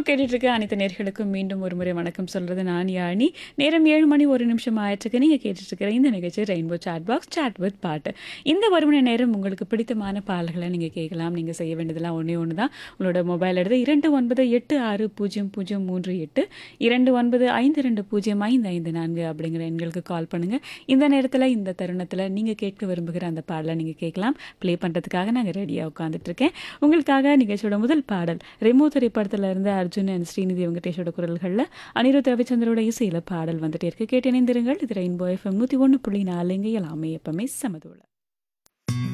கேட்டுட்டு இருக்க அனைத்து நேர்களுக்கும் மீண்டும் ஒரு முறை வணக்கம் சொல்றது நான் யாழி நேரம் ஏழு மணி ஒரு நிமிஷம் ஆயிடுச்சுக்கு நீங்க கேட்டுட்டு இருக்கிற இந்த நிகழ்ச்சி rainbow chat box chat with பாட்டு இந்த ஒரு மணி நேரம் உங்களுக்கு பிடித்தமான பாடல்களை நீங்க கேட்கலாம் நீங்க செய்ய வேண்டியதெல்லாம் ஒண்ணே ஒன்று தான் உங்களோட மொபைல் எடுத்து இரண்டு ஒன்பது எட்டு ஆறு பூஜ்ஜியம் பூஜ்ஜியம் மூன்று எட்டு இரண்டு ஒன்பது ஐந்து ரெண்டு பூஜ்ஜியம் ஐந்து ஐந்து நான்கு அப்படிங்கிற எண்களுக்கு கால் பண்ணுங்க இந்த நேரத்தில் இந்த தருணத்தில் நீங்க கேட்க விரும்புகிற அந்த பாடலை நீங்க கேட்கலாம் ப்ளே பண்றதுக்காக நாங்கள் ரெடியாக உட்காந்துட்டு இருக்கேன் உங்களுக்காக நிகழ்ச்சியோட முதல் பாடல் ரெமோ திரைப்படத்துல இருந்து அர்ஜுன் அண்ட் ஸ்ரீநிதி வெங்கடேஷோட குரல்களில் அனிருத் ரவிச்சந்திரோட இசையில பாடல் வந்துட்டே இருக்கு கேட்டு இணைந்திருங்கள் இது ரெயின்போ எஃப்எம் நூற்றி ஒன்று புள்ளி நாலுங்க எல்லாமே எப்பவுமே சமதோல